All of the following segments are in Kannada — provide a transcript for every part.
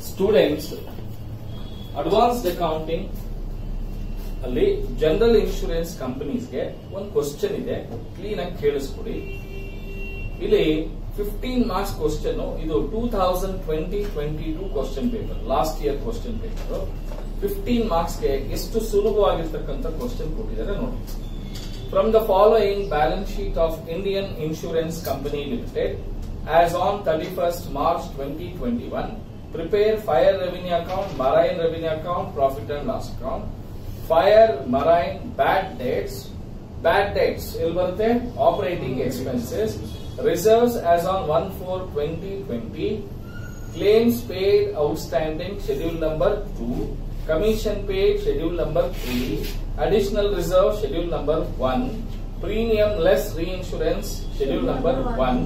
ಸ್ಟೂಡೆಂಟ್ಸ್ ಅಡ್ವಾನ್ಸ್ಡ್ ಅಕೌಂಟಿಂಗ್ ಅಲ್ಲಿ ಜನರಲ್ ಇನ್ಶೂರೆನ್ಸ್ ಕಂಪನೀಸ್ಗೆ ಒಂದು ಕ್ವಶನ್ ಇದೆ ಕ್ಲೀನ್ ಆಗಿ ಕೇಳಿಸ್ಕೊಡಿ ಇಲ್ಲಿ ಫಿಫ್ಟೀನ್ ಮಾರ್ಕ್ಸ್ ಕ್ವಶನ್ ಇದು two thousand twenty twenty two question paper last year question paper fifteen ಮಾರ್ಕ್ಸ್ಗೆ ಎಷ್ಟು ಸುಲಭವಾಗಿರ್ತಕ್ಕಂಥ ಕ್ವಶನ್ ಕೊಟ್ಟಿದ್ದಾರೆ ನೋಡಿ from the following balance sheet of Indian insurance company limited as on thirty first March twenty twenty one prepare fire revenue account marine revenue account profit and loss account fire marine bad debts bad dates ಎಲ್ಲಿ ಬರುತ್ತೆ operating expenses reserves as on one four twenty twenty claims paid outstanding schedule number 2 commission paid schedule number 3 additional reserve schedule number 1 premium less reinsurance schedule number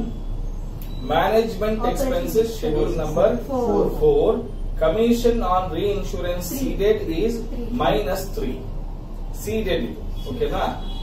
1 management Operating expenses schedule expenses, number four. 4 commission on reinsurance Three. ceded is Three. minus 3 ceded ಓಕೆನಾ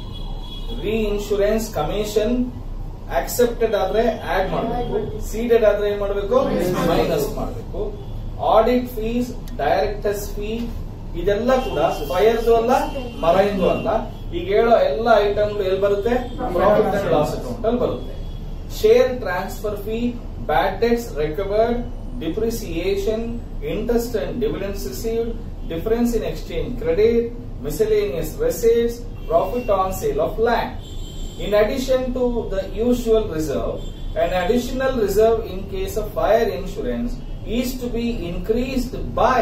reinsurance commission ಆಕ್ಸೆಪ್ಟೆಡ್ ಆದ್ರೆ ಆಡ್ ಮಾಡಬೇಕು ಸೀಡೆಡ್ ಆದ್ರೆ ಏನ್ ಮಾಡಬೇಕು Minus ಮೈನಸ್ ಮಾಡಬೇಕು ಆಡಿಟ್ ಫೀಸ್ ಡೈರೆಕ್ಟರ್ಸ್ ಫೀ ಇದೆಲ್ಲ ಕೂಡ ಫೈರ್ದು ಅಲ್ಲ ಮರೈನ್ದು ಅಲ್ಲ ಈಗ ಹೇಳೋ ಎಲ್ಲ ಐಟಮ್ ಎಲ್ಲಿ ಬರುತ್ತೆ ಪ್ರಾಫಿಟ್ ಅಂಡ್ ಲಾಸ್ ಅಕೌಂಟ್ ಅಲ್ಲಿ ಬರುತ್ತೆ share transfer fee bad debts recovered depreciation interest and dividends received difference in exchange credit miscellaneous ರೆಸೀವ್ಸ್ profit on sale of land In addition to the usual reserve, an additional reserve in case of fire insurance is to be increased by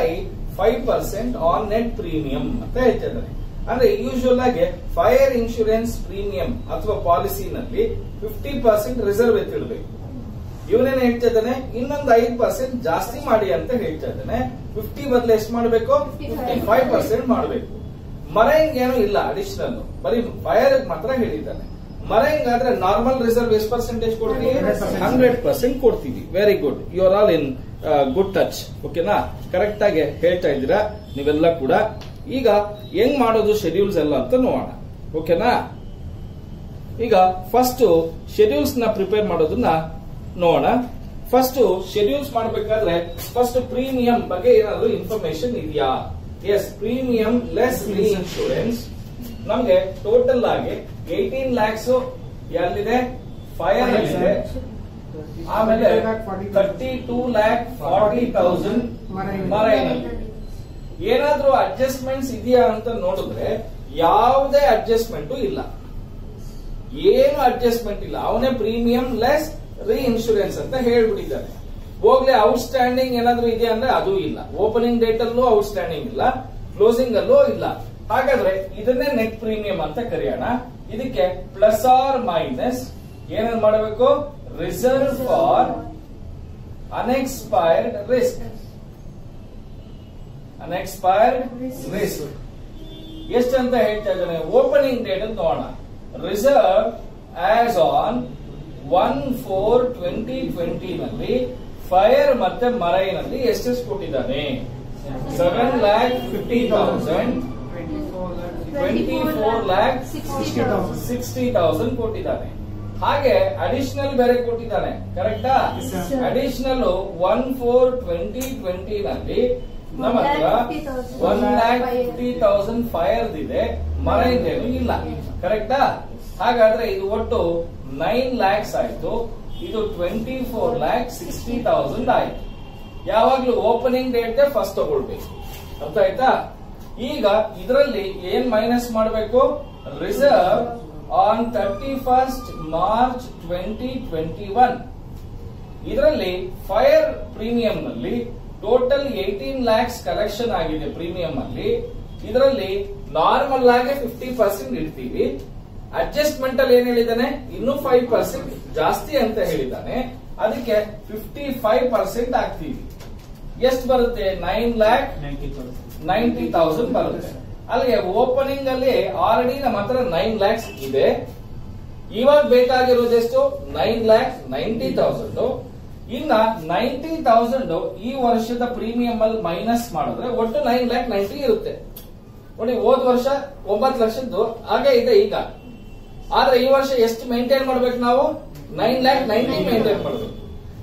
5% on net premium ಅಂತ ಹೇಳ್ತಿದ್ದಾರೆ ಅಂದ್ರೆ ಯೂಶುವಲ್ ಆಗಿ ಫೈರ್ ಇನ್ಶೂರೆನ್ಸ್ ಪ್ರೀಮಿಯಂ ಅಥವಾ ಪಾಲಿಸಿನಲ್ಲಿ ಫಿಫ್ಟಿ ಪರ್ಸೆಂಟ್ ರಿಸರ್ವ್ ಎತ್ತಿಡಬೇಕು ಇವನೇನ್ ಹೇಳ್ತಾ ಇದ್ದಾನೆ ಇನ್ನೊಂದು ಐದು ಪರ್ಸೆಂಟ್ ಜಾಸ್ತಿ ಮಾಡಿ ಅಂತ ಹೇಳ್ತಾ ಇದ್ದಾನೆ ಫಿಫ್ಟಿ ಬದಲು ಎಷ್ಟು ಮಾಡಬೇಕು ಫಿಫ್ಟಿ ಫೈವ್ ಪರ್ಸೆಂಟ್ ಮಾಡಬೇಕು ಮರೈನ್ ಏನು ಇಲ್ಲ ಅಡಿಷನಲ್ ಬರೀ ಫೈರ್ ಮಾತ್ರ ಹೇಳಿದ್ದಾನೆ ಮರೈನ್ ಆದ್ರೆ ನಾರ್ಮಲ್ ರಿಸರ್ವ್ ಎಷ್ಟು ಪರ್ಸೆಂಟೇಜ್ ಕೊಡ್ತೀವಿ 100%. ಹಂಡ್ರೆಡ್ ಪರ್ಸೆಂಟ್ ಕೊಡ್ತೀವಿ very good you are all in good touch ಓಕೆನಾ ಕರೆಕ್ಟ್ ಆಗಿ ಹೇಳ್ತಾ ಇದ್ದೀರಾ ನೀವೆಲ್ಲ ಕೂಡ ಈಗ ಹೆಂಗ್ ಮಾಡೋದು ಶೆಡ್ಯೂಲ್ಸ್ ಎಲ್ಲ ಅಂತ ನೋಡೋಣ ಓಕೆನಾ ಈಗ ಫಸ್ಟ್ ಶೆಡ್ಯೂಲ್ಸ್ ನ ಪ್ರಿಪೇರ್ ಮಾಡೋದನ್ನ ನೋಡೋಣ ಫಸ್ಟ್ ಶೆಡ್ಯೂಲ್ಸ್ ಮಾಡಬೇಕಾದ್ರೆ ಫಸ್ಟ್ ಪ್ರೀಮಿಯಂ ಬಗ್ಗೆ ಏನಾದ್ರು ಇನ್ಫಾರ್ಮೇಶನ್ ಇದೆಯಾ yes premium less reinsurance ನಮ್ಗೆ ಟೋಟಲ್ ಆಗಿ ಏಯ್ಟೀನ್ ಲ್ಯಾಕ್ಸ್ ಎಲ್ಲಿದೆ ಫೈರ್ ಇದೆ ಆಮೇಲೆ thirty two lakh forty thousand ಮರೈನಲ್ಲಿ ಏನಾದ್ರೂ ಅಡ್ಜಸ್ಟ್ಮೆಂಟ್ಸ್ ಇದೆಯಾ ಅಂತ ನೋಡಿದ್ರೆ ಯಾವುದೇ ಅಡ್ಜಸ್ಟ್ಮೆಂಟ್ ಇಲ್ಲ ಏನು ಅಡ್ಜಸ್ಟ್ಮೆಂಟ್ ಇಲ್ಲ ಅವನೇ ಪ್ರೀಮಿಯಂ ಲೆಸ್ ರೀ ಇನ್ಶೂರೆನ್ಸ್ ಅಂತ ಹೇಳ್ಬಿಟ್ಟಿದ್ದಾನೆ ಹೋಗ್ಲಿ ಔಟ್ಸ್ಟ್ಯಾಂಡಿಂಗ್ ಏನಾದ್ರೂ ಇದೆ ಅಂದ್ರೆ ಅದು ಇಲ್ಲ ಓಪನಿಂಗ್ ಡೇಟ್ ಅಲ್ಲೂ ಔಟ್ಸ್ಟ್ಯಾಂಡಿಂಗ್ ಇಲ್ಲ ಕ್ಲೋಸಿಂಗ್ ಅಲ್ಲೂ ಇಲ್ಲ ಹಾಗಾದ್ರೆ ಇದನ್ನೇ ನೆಟ್ ಪ್ರೀಮಿಯಂ ಅಂತ ಕರೆಯೋಣ ಇದಕ್ಕೆ ಪ್ಲಸ್ ಆರ್ ಮೈನಸ್ ಏನೇನ್ ಮಾಡಬೇಕು reserve for unexpired risk unexpired risk ಎಷ್ಟಂತ ಹೇಳ್ತಾ ಇದ್ದಾನೆ ಓಪನಿಂಗ್ ಡೇಟ್ ಅಂತ ನೋಡೋಣ reserve as on one four twenty twenty ನಲ್ಲಿ ಫೈರ್ ಮತ್ತೆ ಮರೈನಲ್ಲಿ ಎಷ್ಟೆಷ್ಟು ಕೊಟ್ಟಿದ್ದಾನೆ seven lakh fifty thousand twenty four lakh sixty thousand ಕೊಟ್ಟಿದ್ದಾನೆ ಹಾಗೆ ಅಡಿಷನಲ್ ಬೇರೆ ಕೊಟ್ಟಿದ್ದಾನೆ ಕರೆಕ್ಟಾ Yes, sir. Additional one four twenty twenty ನಲ್ಲಿ ನಮ್ಮ ಹತ್ರ one lakh fifty thousand fire ಇದೆ ಮರೈನ್ ಏನು ಇಲ್ಲ ಕರೆಕ್ಟಾ ಹಾಗಾದ್ರೆ ಇದು ಒಟ್ಟು ನೈನ್ ಲ್ಯಾಕ್ಸ್ ಆಯ್ತು ಇದು twenty four lakh sixty thousand ಆಯ್ತು ಯಾವಾಗ್ಲೂ ಓಪನಿಂಗ್ ಡೇಟ್ ಫಸ್ಟ್ ತಗೊಳ್ಬೇಕು ಅರ್ಥ ಆಯ್ತಾ ಈಗ ಇದರಲ್ಲಿ ಏನ್ ಮೈನಸ್ ಮಾಡಬೇಕು reserve on thirty first March twenty twenty one ಇದರಲ್ಲಿ ಫೈರ್ ಪ್ರೀಮಿಯಂ ನಲ್ಲಿ ಟೋಟಲ್ ಏಯ್ಟೀನ್ ಲ್ಯಾಕ್ಸ್ ಕಲೆಕ್ಷನ್ ಆಗಿದೆ ಪ್ರೀಮಿಯಂ ಅಲ್ಲಿ ಇದರಲ್ಲಿ ನಾರ್ಮಲ್ ಆಗಿ ಫಿಫ್ಟಿ ಪರ್ಸೆಂಟ್ ಇಡ್ತೀವಿ ಅಡ್ಜಸ್ಟ್ಮೆಂಟ್ ಅಲ್ಲಿ ಏನ್ ಹೇಳಿದಾನೆ ಇನ್ನೂ ಫೈವ್ ಪರ್ಸೆಂಟ್ ಜಾಸ್ತಿ ಅಂತ ಹೇಳಿದ್ದಾನೆ ಅದಕ್ಕೆ ಫಿಫ್ಟಿ ಫೈವ್ ಪರ್ಸೆಂಟ್ ಹಾಕ್ತೀವಿ ಎಷ್ಟು ಬರುತ್ತೆ ನೈನ್ ಲ್ಯಾಕ್ ನೈಂಟಿ ತೌಸಂಡ್ ಬರುತ್ತೆ ಅಲ್ಲಿಗೆ ಓಪನಿಂಗ್ ಅಲ್ಲಿ ಆಲ್ರೆಡಿ ನಮ್ಮ ಹತ್ರ ನೈನ್ ಲ್ಯಾಕ್ಸ್ ಇದೆ ಇವಾಗ ಬೇಕಾಗಿರೋದು ಎಷ್ಟು ನೈನ್ ಲ್ಯಾಕ್ ನೈಂಟಿ ತೌಸಂಡ್ ಇನ್ನ ನೈಂಟಿ ತೌಸಂಡ್ ಈ ವರ್ಷದ ಪ್ರೀಮಿಯಂ ಅಲ್ಲಿ ಮೈನಸ್ ಮಾಡಿದ್ರೆ ಒಟ್ಟು ನೈನ್ ಲ್ಯಾಕ್ ನೈಂಟಿ ಇರುತ್ತೆ ನೋಡಿ ಹೋದ್ ವರ್ಷ ಒಂಬತ್ತು ಲಕ್ಷದ್ದು ಹಾಗೆ ಇದೆ ಈಗ ಆದ್ರೆ ಈ ವರ್ಷ ಎಷ್ಟು ಮೇಂಟೈನ್ ಮಾಡ್ಬೇಕು ನಾವು ನೈನ್ ಲ್ಯಾಕ್ ನೈಂಟಿ ಮೇಂಟೈನ್ ಮಾಡಬೇಕು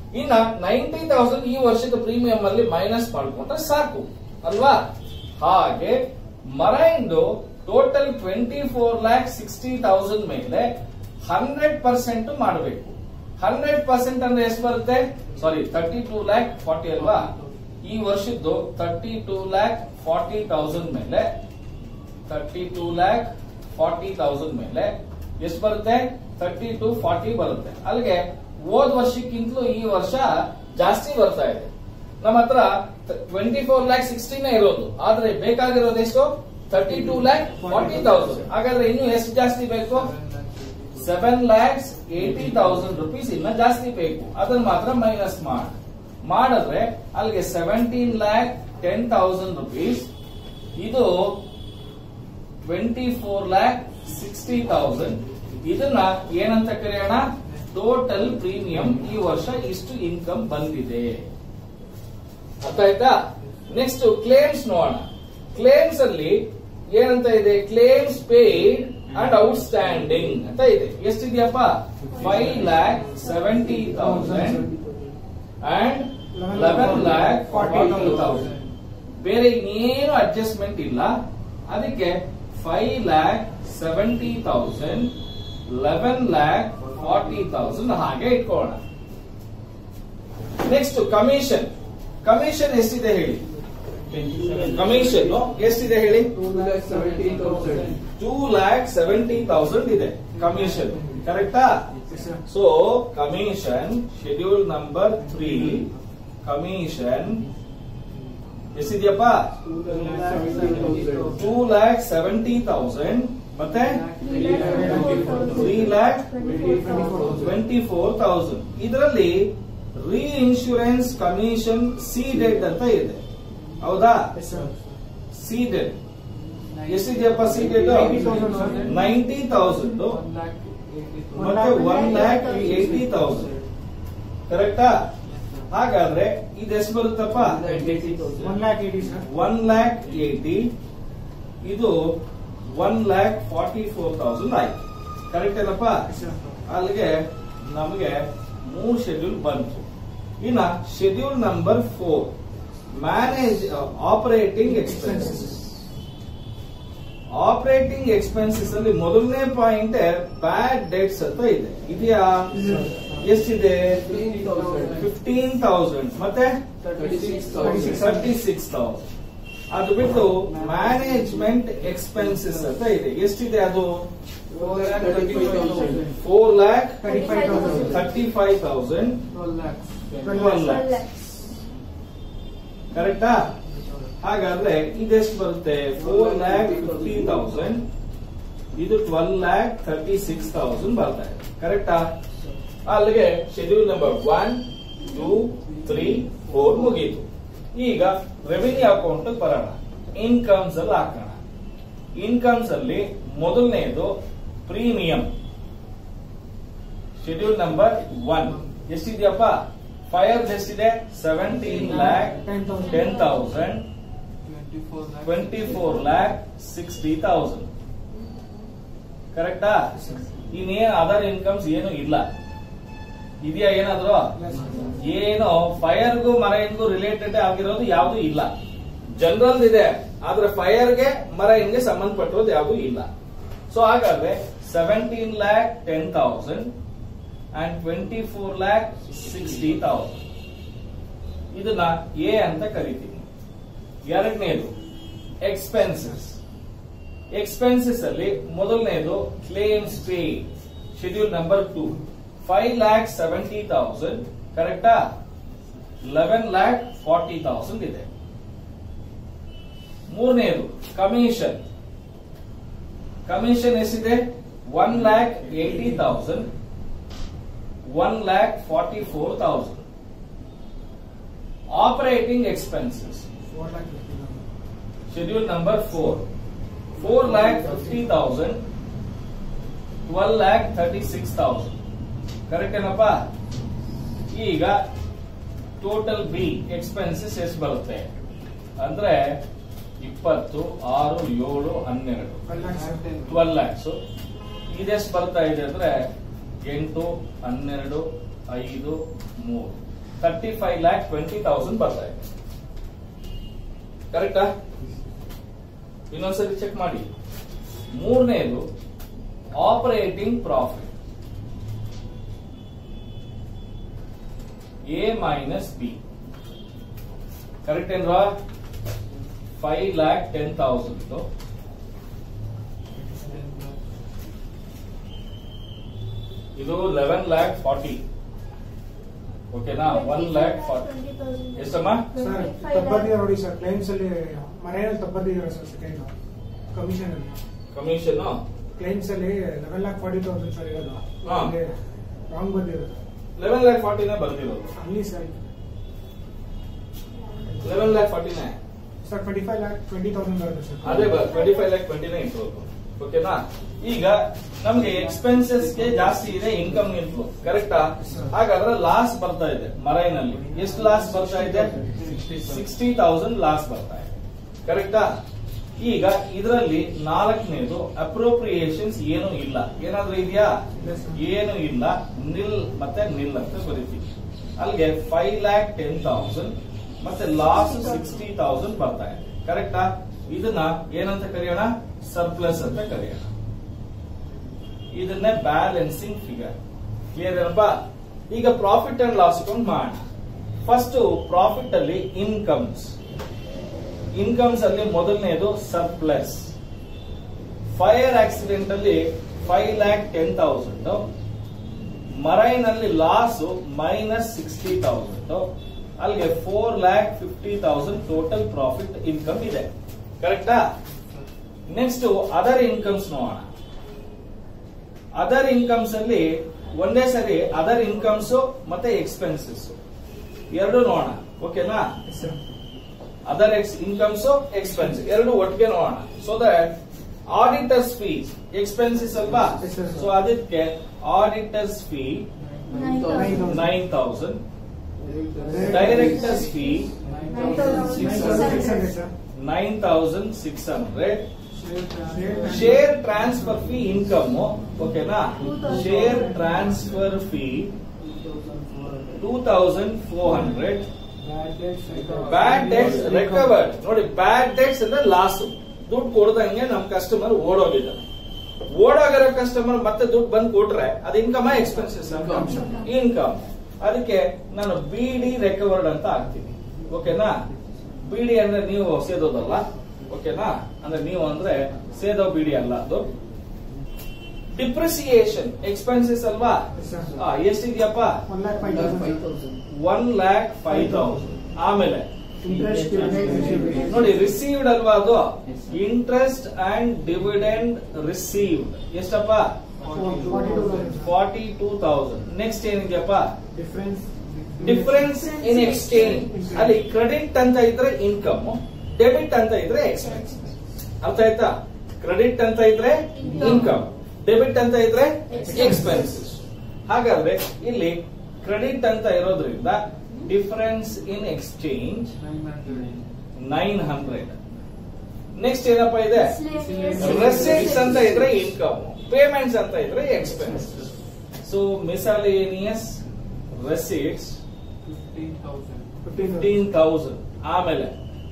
ಇನ್ನ ನೈಂಟಿ ತೌಸಂಡ್ ಈ ವರ್ಷದ ಪ್ರೀಮಿಯಂ ಅಲ್ಲಿ ಮೈನಸ್ ಮಾಡ್ಕೊಂಡ್ರೆ ಸಾಕು ಅಲ್ವಾ ಹಾಗೆ ಮರೈಂದು total twenty four lakh sixty thousand ಮೇಲೆ ಹಂಡ್ರೆಡ್ ಪರ್ಸೆಂಟ್ ಮಾಡಬೇಕು ಹಂಡ್ರೆಡ್ ಪರ್ಸೆಂಟ್ ಅಂದ್ರೆ ಎಷ್ಟು ಬರುತ್ತೆ sorry thirty two lakh forty ಅಲ್ವಾ ಈ ವರ್ಷದ್ದು thirty two lakh forty thousand ಮೇಲೆ thirty two lakh forty thousand ಮೇಲೆ ಎಷ್ಟು ಬರುತ್ತೆ ತರ್ಟಿ ಟು ಫಾರ್ಟಿ ಬರುತ್ತೆ ಅಲ್ಲಿಗೆ ಹೋದ್ ವರ್ಷಕ್ಕಿಂತಲೂ ಈ ವರ್ಷ ಜಾಸ್ತಿ ಬರ್ತಾ ಇದೆ ನಮ್ಮ ಹತ್ರ ಟ್ವೆಂಟಿ ಫೋರ್ ಲ್ಯಾಕ್ ಸಿಕ್ಸ್ಟಿನೇ ಇರೋದು ಆದ್ರೆ ಬೇಕಾಗಿರೋದು ಎಷ್ಟು thirty two lakh forty thousand ಹಾಗಾದ್ರೆ ಇನ್ನು ಎಷ್ಟು ಜಾಸ್ತಿ ಬೇಕು seven lakhs eighty thousand rupees ಇನ್ನ ಜಾಸ್ತಿ ಬೇಕು ಅದನ್ನ ಮಾತ್ರ ಮೈನಸ್ ಮಾಡಿ ಮಾಡಿದ್ರೆ ಅಲ್ಲಿಗೆ seventeen lakh ten thousand rupees ಇದು twenty four lakh sixty thousand ಇದನ್ನ ಏನಂತ ಕರೆಯೋಣ ಟೋಟಲ್ ಪ್ರೀಮಿಯಂ ಈ ವರ್ಷ ಇಷ್ಟು ಇನ್ಕಮ್ ಬಂದಿದೆ ಅರ್ಥ ಆಯ್ತಾ ನೆಕ್ಸ್ಟ್ ಕ್ಲೇಮ್ಸ್ ನೋಡೋಣ ಕ್ಲೇಮ್ಸ್ ಅಲ್ಲಿ ಏನಂತ ಇದೆ ಕ್ಲೇಮ್ಸ್ ಪೇಡ್ ಅಂಡ್ ಔಟ್ಸ್ಟ್ಯಾಂಡಿಂಗ್ ಅಂತ ಇದೆ ಎಷ್ಟಿದೆಯಪ್ಪ five lakh seventy thousand and eleven lakh forty thousand ಬೇರೆ ಇನ್ನೇನು ಅಡ್ಜಸ್ಟ್ಮೆಂಟ್ ಇಲ್ಲ ಅದಕ್ಕೆ five lakh seventy thousand eleven lakh forty thousand ಹಾಗೆ ಇಟ್ಕೊಳ್ಳೋಣ ನೆಕ್ಸ್ಟ್ ಕಮಿಷನ್ ಕಮಿಷನ್ ಎಷ್ಟಿದೆ ಹೇಳಿ ಕಮಿಷನ್ ಎಷ್ಟಿದೆ ಹೇಳಿ ಟೂ ಲ್ಯಾಕ್ ಸೆವೆಂಟಿ ತೌಸಂಡ್ ಇದೆ ಕಮಿಷನ್ ಕರೆಕ್ಟಾ so commission schedule number three commission ಎಷ್ಟಿದೆಯಪ್ಪ ಟೂ ಲ್ಯಾಕ್ ಸೆವೆಂಟಿ ತೌಸಂಡ್ ಮತ್ತೆ three lakh twenty four thousand ಇದರಲ್ಲಿ ರೀ ಇನ್ಶೂರೆನ್ಸ್ ಕಮಿಷನ್ ಸೀಡೆಡ್ ಅಂತ ಇದೆ ಹೌದಾ ಸೀಡೆಡ್ ಎಷ್ಟಿದೆಯಪ್ಪ ಸೀಡೆಡ್ ನೈಂಟಿ ತೌಸಂಡ್ ಮತ್ತೆ ಒನ್ ಲ್ಯಾಕ್ ಏಟಿ ತೌಸಂಡ್ ಕರೆಕ್ಟಾ ಹಾಗಾದ್ರೆ ಇದೆಷ್ಟು ಬರುತ್ತಪ್ಪ ಒನ್ ಲ್ಯಾಕ್ ಏಟಿ ಇದು one lakh forty four thousand ಆಯ್ತು ಕರೆಕ್ಟ್ ಏನಪ್ಪ ಅಲ್ಲಿಗೆ ನಮಗೆ ಮೂರು ಶೆಡ್ಯೂಲ್ ಬಂತು ಇನ್ನ schedule number four manage operating expenses operating expenses ಅಲ್ಲಿ ಮೊದಲನೇ ಪಾಯಿಂಟ್ ಬ್ಯಾಡ್ ಡೇಟ್ಸ್ ಅಂತ ಇದೆ ಇದೆಯಾ ಎಷ್ಟಿದೆ ಫಿಫ್ಟೀನ್ ತೌಸಂಡ್ ಮತ್ತೆ ತರ್ಟಿ ಸಿಕ್ಸ್ ತೌಸಂಡ್ ಅದು ಬಿಟ್ಟು ಮ್ಯಾನೇಜ್ಮೆಂಟ್ ಎಕ್ಸ್ಪೆನ್ಸಸ್ ಅಂತ ಇದೆ ಎಷ್ಟಿದೆ ಅದು four lakh thirty five thousand twelve lakh ಕರೆಕ್ಟಾ ಹಾಗಾದ್ರೆ ಇದೆಷ್ಟು ಬರುತ್ತೆ ಫೋರ್ ಲ್ಯಾಕ್ ಫಿಫ್ಟಿ ತೌಸಂಡ್ ಇದು twelve lakh thirty six thousand ಬರ್ತಾ ಇದೆ ಕರೆಕ್ಟಾ ಅಲ್ಲಿಗೆ schedule number one two three four ಮುಗೀತು ಈಗ ರೆವಿನ್ಯೂ ಅಕೌಂಟ್ ಬರೋಣ ಇನ್ಕಮ್ಸ್ ಅಲ್ಲಿ ಹಾಕೋಣ ಇನ್ಕಮ್ಸ್ ಅಲ್ಲಿ ಮೊದಲನೇದು ಪ್ರೀಮಿಯಂ ಶೆಡ್ಯೂಲ್ ನಂಬರ್ ಒನ್ ಎಷ್ಟಿದೆಯಪ್ಪ ಫೈರ್ ಎಷ್ಟಿದೆ seventeen lakh ten thousand twenty four lakh sixty thousand ಕರೆಕ್ಟಾ ಇನ್ನೇನು ಅದರ್ ಇನ್ಕಮ್ಸ್ ಏನು ಇಲ್ಲ ಇದೆಯಾ ಏನಾದ್ರು ಏನು ಫೈರ್ಗೂ ಮರೈನ್ಗೂ ರಿಲೇಟೆಡ್ ಆಗಿರೋದು ಯಾವುದು ಇಲ್ಲ ಜನರಲ್ ಇದೆ ಆದ್ರೆ ಫೈರ್ಗೆ ಮರೈನ್ಗೆ ಸಂಬಂಧಪಟ್ಟಿರೋದು ಯಾವುದು ಇಲ್ಲ ಸೊ ಹಾಗಾದ್ರೆ seventeen lakh ten thousand and twenty four lakh sixty thousand ಇದನ್ನ ಎ ಅಂತ ಕರಿತೀವಿ ಎರಡನೇದು ಎಕ್ಸ್ಪೆನ್ಸಸ್ ಎಕ್ಸ್ಪೆನ್ಸಸ್ ಅಲ್ಲಿ ಮೊದಲನೇದು claims pay schedule number two five lakh seventy thousand ಕರೆಕ್ಟಾ ಲೆವೆನ್ ಲ್ಯಾಕ್ ಫಾರ್ಟಿ ತೌಸಂಡ್ ಇದೆ ಮೂರನೇದು ಕಮಿಷನ್ ಕಮಿಷನ್ ಎಷ್ಟಿದೆ one lakh eighty thousand one lakh forty four thousand operating expenses schedule number four four lakh fifty thousand twelve lakh thirty six thousand correct ಏನಪ್ಪ ಈಗ ಟೋಟಲ್ ಬಿ ಎಕ್ಸ್ಪೆನ್ಸಸ್ ಎಷ್ಟು ಬರುತ್ತೆ ಅಂದ್ರೆ ಇಪ್ಪತ್ತು ಆರು ಏಳು ಹನ್ನೆರಡು ಟ್ವೆಲ್ ಲ್ಯಾಕ್ಸ್ ಇದೆಷ್ಟು ಬರ್ತಾ ಇದೆ ಅಂದ್ರೆ ಎಂಟು ಹನ್ನೆರಡು ಐದು ಮೂರು thirty five lakh twenty thousand ಬರ್ತಾ ಇದೆ ಕರೆಕ್ಟಾ ಇನ್ನೊಂದ್ಸರಿ ಚೆಕ್ ಮಾಡಿ ಮೂರನೇದು operating profit A minus B correct ಏನ್ವಾ ಫೈವ್ ಲ್ಯಾಕ್ ಟೆನ್ ತೌಸಂಡ್ ಇದು ಲೆವೆನ್ ಲ್ಯಾಕ್ ಫಾರ್ಟಿ ಓಕೆನಾ ಒನ್ ಲ್ಯಾಕ್ ಫಾರ್ಟಿ ಎಷ್ಟಮ್ಮ ಸರ್ ತಪ್ಪದಿದೆ ನೋಡಿ ಸರ್ ಕ್ಲೈಮ್ಸ್ ಅಲ್ಲಿ ಮನೆಯಲ್ಲಿ ತಪ್ಪದಿದ್ದಾರೆ ಸರ್ ಸೆಕೆಂಡ್ ಕಮಿಷನ್ ಅಲ್ಲಿ ಕಮಿಷನ್ ಕ್ಲೈಮ್ಸ್ ಅಲ್ಲಿ eleven lakh forty thousand sir ಇರೋದು ಹಾ. ರಾಂಗ್ ಬಂದಿರೋದು ಲೆವೆನ್ ಲ್ಯಾಕ್ ಫಾರ್ಟಿನೇ ಬರ್ದಿರೋದು ಅಲ್ಲಿ ಸರ್ ಲೆವೆನ್ ಲ್ಯಾಕ್ ಫಾರ್ಟಿನೇ sir twenty five lakh twenty thousand ಬರುತ್ತೆ ಸರ್ ಅದೇ ಟ್ವೆಂಟಿ ಫೈವ್ ಲ್ಯಾಕ್ ಟ್ವೆಂಟಿನೇ ಇಟ್ಬೇಕು ಓಕೆನಾ ಈಗ ನಮ್ಗೆ ಎಕ್ಸ್ಪೆನ್ಸಸ್ ಗೆ ಜಾಸ್ತಿ ಇದೆ ಇನ್ಕಮ್ ಇನ್ಫ್ಲೋ ಕರೆಕ್ಟಾ ಹಾಗಾದ್ರೆ ಲಾಸ್ ಬರ್ತಾ ಇದೆ ಮರೈನಲ್ಲಿ ಎಷ್ಟು ಲಾಸ್ ಬರ್ತಾ ಇದೆ ಸಿಕ್ಸ್ಟಿ ತೌಸಂಡ್ ಲಾಸ್ ಬರ್ತಾ ಇದೆ ಕರೆಕ್ಟಾ ಈಗ ಇದರಲ್ಲಿ ನಾಲ್ಕನೇದು ಅಪ್ರೋಪ್ರಿಯೇಷನ್ಸ್ ಏನು ಇಲ್ಲ ಏನಾದ್ರೂ ಇದೆಯಾ ಇಲ್ಲ ಸರ್. ಏನು ಇಲ್ಲ ನಿಲ್ ಮತ್ತೆ ನಿಲ್ ಅಂತ ಬರೀತೀವಿ ಅಲ್ಲಿಗೆ ಫೈವ್ ಲ್ಯಾಕ್ ಟೆನ್ ತೌಸಂಡ್ ಮತ್ತೆ ಲಾಸ್ ಸಿಕ್ಸ್ಟಿ ತೌಸಂಡ್ ಬರ್ತಾ ಇದೆ ಕರೆಕ್ಟಾ ಇದನ್ನ ಏನಂತ ಕರೆಯೋಣ ಸರ್ಪ್ಲಸ್ ಅಂತ ಕರೆಯೋಣ ಇದನ್ನೇ ಬ್ಯಾಲೆನ್ಸಿಂಗ್ ಫಿಗರ್ ಕ್ಲಿಯರ್ ಏನಪ್ಪಾ ಈಗ ಪ್ರಾಫಿಟ್ ಅಂಡ್ ಲಾಸ್ ಅಕೌಂಟ್ ಮಾಡೋಣ ಫಸ್ಟ್ ಪ್ರಾಫಿಟ್ ಅಲ್ಲಿ ಇನ್ಕಮ್ಸ್ ಇನ್ಕಮ್ಸ್ ಅಲ್ಲಿ ಮೊದಲನೇದು ಸರ್ಪ್ಲಸ್ ಫೈರ್ ಆಕ್ಸಿಡೆಂಟ್ ಅಲ್ಲಿ five lakh ten thousand marine ಅಲ್ಲಿ ಲಾಸ್ ಮೈನಸ್ ಸಿಕ್ಸ್ಟಿ ತೌಸಂಡ್ ಅಲ್ಲಿಗೆ four lakh fifty thousand total profit income ಇದೆ ಕರೆಕ್ಟಾ ನೆಕ್ಸ್ಟ್ ಅದರ್ ಇನ್ಕಮ್ಸ್ ನೋಡೋಣ ಅದರ್ ಇನ್ಕಮ್ಸ್ ಅಲ್ಲಿ ಒಂದೇ ಸರಿ ಅದರ್ ಇನ್ಕಮ್ಸ್ ಮತ್ತೆ ಎಕ್ಸ್ಪೆನ್ಸಸ್ ಎರಡು ನೋಡೋಣ ಓಕೆನಾ sir other ex incomes expense ಎರಡು ಒಟ್ಟಿಗೆ ನೋಡೋಣ so that auditors fees expenses ಅಲ್ವಾ Yes, sir. ಸೊ ಅದಕ್ಕೆ auditors fee nine thousand directors fee six hundred sir nine thousand six hundred share share transfer fee income ಓಕೆನಾ 2000. Share transfer fee two thousand four hundred bad debts recovered ನೋಡಿ ಬ್ಯಾಡ್ ಡೆಟ್ಸ್ ಅಂದ್ರೆ ಲಾಸ್ ದುಡ್ಡು ಕೊಡ್ದಂಗೆ ನಮ್ ಕಸ್ಟಮರ್ ಓಡೋಗಿದ್ದಾನೆ ಓಡೋಗಿರೋ ಕಸ್ಟಮರ್ ಮತ್ತೆ ದುಡ್ಡು ಬಂದು ಕೊಟ್ರೆ ಅದು ಇನ್ಕಮ್ ಎಕ್ಸ್ಪೆನ್ಸಸ್ ಇನ್ಕಮ್ ಅದಕ್ಕೆ ನಾನು ಬಿ ಡಿ ರೆಕವರ್ಡ್ ಅಂತ ಹಾಕ್ತೀನಿ ಓಕೆನಾ ಬಿ ಡಿ ಅಂದ್ರೆ ನೀವು ಸೇದೋದಲ್ಲ ಓಕೆನಾ ಅಂದ್ರೆ ನೀವು ಅಂದ್ರೆ ಸೇದೋ ಬಿಡಿ ಅಲ್ಲ ಅದು ಡಿಪ್ರಿಸಿಯೇಷನ್ ಎಕ್ಸ್ಪೆನ್ಸಸ್ ಅಲ್ವಾ ಸರ್ ಆ, ಎಷ್ಟಿದ್ಯಪ್ಪ one lakh five thousand one lakh five thousand ಆಮೇಲೆ ಇಂಟ್ರೆಸ್ಟ್ ನೋಡಿ ರಿಸೀವ್ಡ್ ಅಲ್ವಾ ಅದು ಇಂಟ್ರೆಸ್ಟ್ ಅಂಡ್ ಡಿವಿಡೆಂಡ್ ರಿಸೀವ್ಡ್ ಎಷ್ಟಪ್ಪ ಫಾರ್ಟಿ ಟೂ ತೌಸಂಡ್ ನೆಕ್ಸ್ಟ್ ಏನಿದೆಯಪ್ಪ ಡಿಫ್ರೆನ್ಸ್ ಡಿಫರೆನ್ಸ್ ಇನ್ ಎಕ್ಸ್ಚೇಂಜ್ ಅಲ್ಲಿ ಕ್ರೆಡಿಟ್ ಅಂತ ಇದ್ರೆ ಇನ್ಕಮ್ ಡೆಬಿಟ್ ಅಂತ ಇದ್ರೆ ಎಕ್ಸ್ಪೆನ್ಸ್ ಅರ್ಥ ಆಯ್ತಾ ಕ್ರೆಡಿಟ್ ಅಂತ ಇದ್ರೆ ಇನ್ಕಮ್ ಡೆಬಿಟ್ ಅಂತ ಇದ್ರೆ ಎಕ್ಸ್ಪೆನ್ಸಸ್ ಹಾಗಾದ್ರೆ ಇಲ್ಲಿ ಕ್ರೆಡಿಟ್ ಅಂತ ಇರೋದ್ರಿಂದ difference in exchange nine hundred next ಏನಪ್ಪ ಇದೆ ರೆಸಿಪ್ಟ್ಸ್ ಅಂತ ಇದ್ರೆ ಇನ್ಕಮ್ ಪೇಮೆಂಟ್ಸ್ ಅಂತ ಇದ್ರೆ expense so miscellaneous receipts fifteen thousand ಆಮೇಲೆ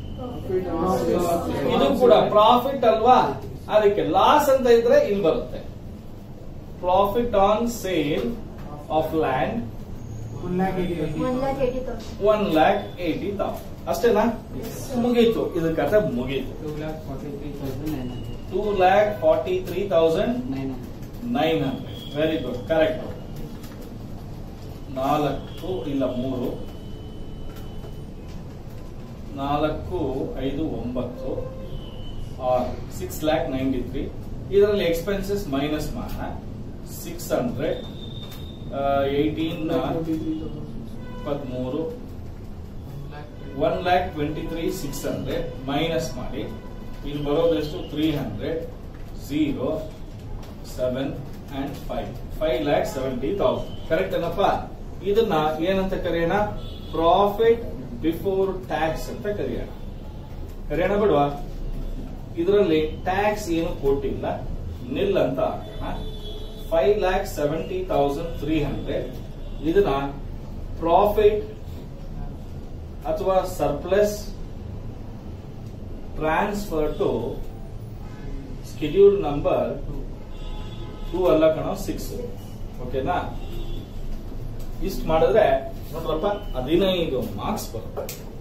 ಇದು ಕೂಡ ಪ್ರಾಫಿಟ್ ಅಲ್ವಾ ಅದಕ್ಕೆ ಲಾಸ್ ಅಂತ ಇದ್ರೆ ಇಲ್ಲಿ ಬರುತ್ತೆ profit on sale of land one lakh eighty one lakh eighty thousand one lakh eighty thousand ಅಷ್ಟೇನಾ ಮುಗೀತು ಇದು ಕಥೆ ಮುಗೀತು two lakh forty three thousand nine hundred very good correct ನಾಲ್ಕು ಇಲ್ಲ ಮೂರು ನಾಲ್ಕು ಐದು ಒಂಬತ್ತು ಆರು ಸಿಕ್ಸ್ ಲ್ಯಾಕ್ ನೈಂಟಿ ತ್ರೀ ಇದರಲ್ಲಿ ಎಕ್ಸ್ಪೆನ್ಸಸ್ ಮೈನಸ್ ಮಾಡೋಣ ಸಿಕ್ಸ್ ಹಂಡ್ರೆಡ್ ಏಯ್ಟೀನ್ ಇಪ್ಪತ್ಮೂರು one lakh twenty three six hundred minus ಮಾಡಿ ಇಲ್ಲಿ ಬರೋದೆಷ್ಟು three hundred zero seven and five five lakh seventy thousand correct ಏನಪ್ಪ ಇದನ್ನ ಏನಂತ ಕರೆಯೋಣ ಪ್ರಾಫಿಟ್ ಬಿಫೋರ್ ಟ್ಯಾಕ್ಸ್ ಅಂತ ಕರೆಯೋಣ ಕರೆಯೋಣ ಬಿಡುವ ಇದರಲ್ಲಿ ಟ್ಯಾಕ್ಸ್ ಏನು ಕೊಟ್ಟಿಲ್ಲ ನಿಲ್ ಅಂತ ಹಾಕೋಣ five lakh seventy thousand three hundred ಇದನ್ನ ಪ್ರಾಫಿಟ್ ಅಥವಾ surplus transfer to schedule number two ಅಲ್ಲ ಕಣ ಸಿಕ್ಸ್ ಓಕೆನಾ ಇಷ್ಟು ಮಾಡಿದ್ರೆ ನೋಡ್ರಪ್ಪ ಹದಿನೈದು ಮಾರ್ಕ್ಸ್ ಬರುತ್ತೆ